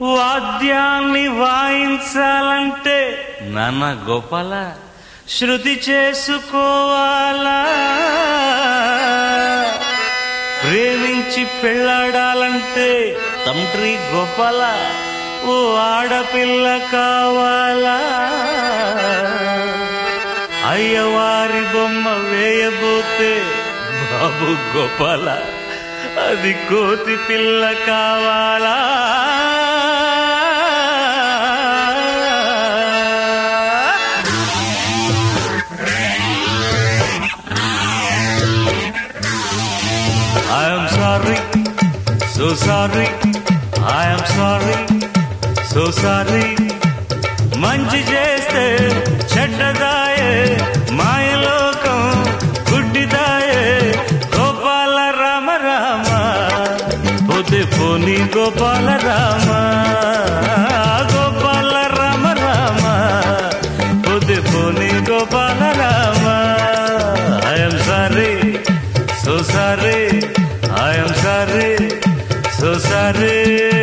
వాద్యాన్ని వాయించాలంటే నాన్న గోపాల శృతి చేసుకోవాలా ప్రేమించి పెళ్ళాడాలంటే తండ్రి గోపాల ఓ ఆడపిల్ల కావాలా అయ్యవారి బొమ్మ వేయబోతే బాబు గోపాల అది కోతి పిల్ల కావాలా I'm sorry so sorry I'm sorry so sorry మంచి చేస్తే చెడ్డదాయే మాయలోకం గుడ్డిదాయే గోపాల రామ రామ పొద్దు పోని గోపాల రామ గోపాల రామ రామ పొద్దు పోని Gopala Rama I'm sorry so sorry I'm sorry so sorry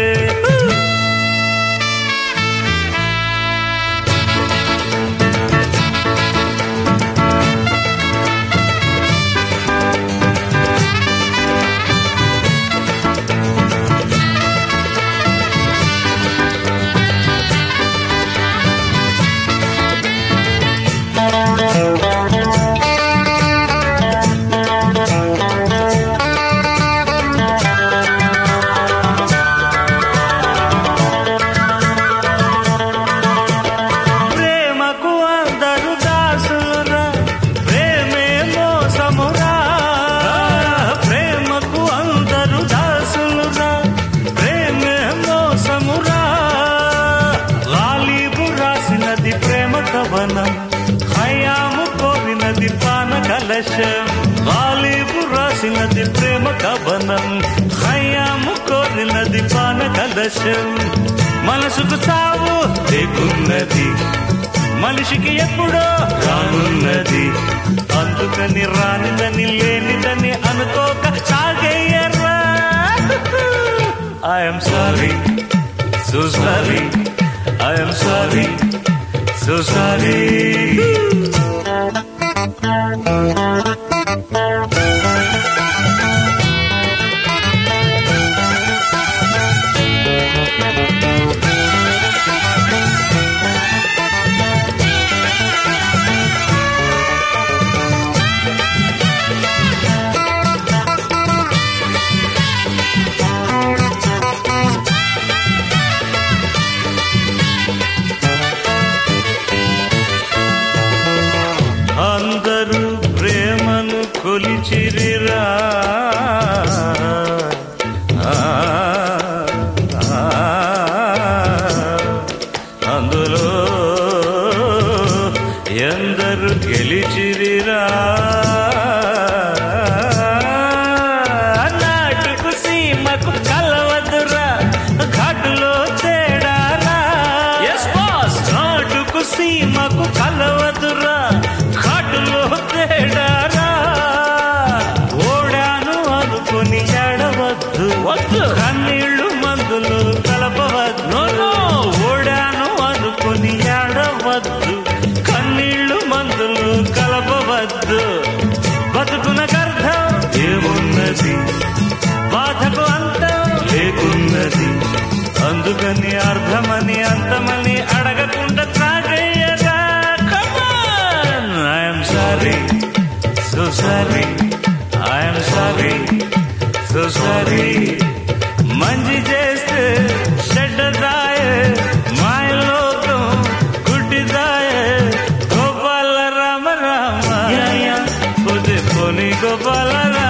ప్రేమకు అందరు దాసులురా ప్రేమే మోసమురా ప్రేమకు అందరు దాసులురా ప్రేమే మోసమురా లాలీబు రాసినది ప్రేమ కవనం హయాము కోరినది పాన కలశం లాలీబు రాసినది ప్రేమ కవనం హయాము కోరినది పాన కలశం మనసుకు సావు లేకున్నది మనిషికి ఎప్పుడో రానున్నది అందుకని రానిదని లేనిదని అనుకోక సాగేయర్రా I'm sorry so sorry I'm sorry so sorry అందరూ ప్రేమను కొలిచిరిరా ఆ, ఆ, అందులో ఎందరు గెలిచిరిరా నాటుకు సీమకు కలవదురా ఘాటులో తేడారా నాటుకు సీమకు కలవదురా ఘాటులో తేడారా ఓడాను అనుకుని ఎడవద్దు వద్దు కన్నీళ్లు మందులు కలపవద్దు ఓడాను అనుకుని ఎడవద్దు కన్నీళ్లు మందులు కలపవద్దు బతుకున గర్ధం ఏమున్నది బాధకు అంతం లేకున్నది అందుకని అర్థమని అంతమని అడగకుండా త్రాగయ్యరా I'm sorry so sorry I'm sorry so sorry మంచి చేస్తే చెడ్డదాయే మాయలోకం గుడ్డిదాయే గోపాల రామ రామ పొద్దు పోని గోపాల రామ